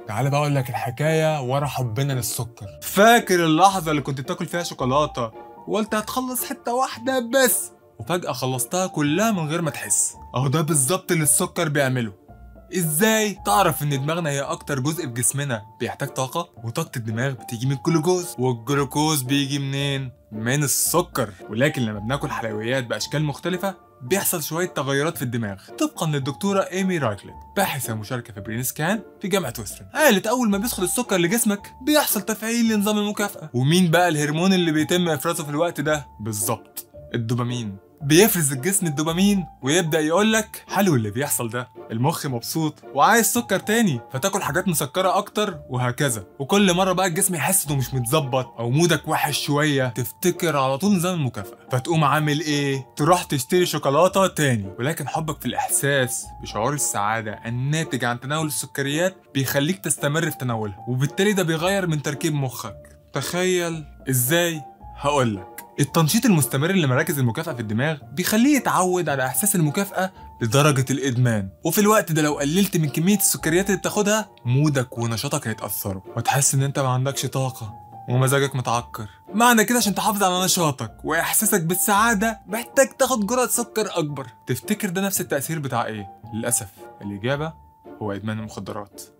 تعالى بقى اقول لك الحكايه ورا حبنا للسكر فاكر اللحظه اللي كنت بتاكل فيها شوكولاته وقلت هتخلص حته واحده بس وفجاه خلصتها كلها من غير ما تحس اهو ده بالظبط اللي السكر بيعمله ازاي تعرف ان دماغنا هي اكتر جزء في جسمنا بيحتاج طاقه وطاقه الدماغ بتيجي من الجلوكوز والجلوكوز بيجي منين من السكر ولكن لما بناكل حلويات باشكال مختلفه بيحصل شويه تغيرات في الدماغ طبقا للدكتوره ايمي رايكلت باحثه مشاركه في برين سكان في جامعه ويسترن قالت اول ما بيدخل السكر لجسمك بيحصل تفعيل لنظام المكافاه ومين بقى الهرمون اللي بيتم افرازه في الوقت ده بالظبط الدوبامين بيفرز الجسم الدوبامين ويبدا يقول لك حلو اللي بيحصل ده المخ مبسوط وعايز سكر تاني فتاكل حاجات مسكره اكتر وهكذا وكل مره بقى الجسم يحس انه مش متظبط او مودك وحش شويه تفتكر على طول نظام المكافاه فتقوم عامل ايه تروح تشتري شوكولاته تاني ولكن حبك في الاحساس بشعور السعاده الناتج عن تناول السكريات بيخليك تستمر في تناولها وبالتالي ده بيغير من تركيب مخك تخيل ازاي هقولك التنشيط المستمر لمراكز المكافأة في الدماغ بيخليه يتعود على إحساس المكافأة لدرجة الإدمان وفي الوقت ده لو قللت من كمية السكريات اللي بتاخدها مودك ونشاطك هيتأثروا وتحس إن أنت ما عندكش طاقة ومزاجك متعكر معنى كده عشان تحافظ على نشاطك وإحساسك بالسعادة محتاج تاخد جرعة سكر أكبر تفتكر ده نفس التأثير بتاع إيه؟ للأسف الإجابة هو إدمان المخدرات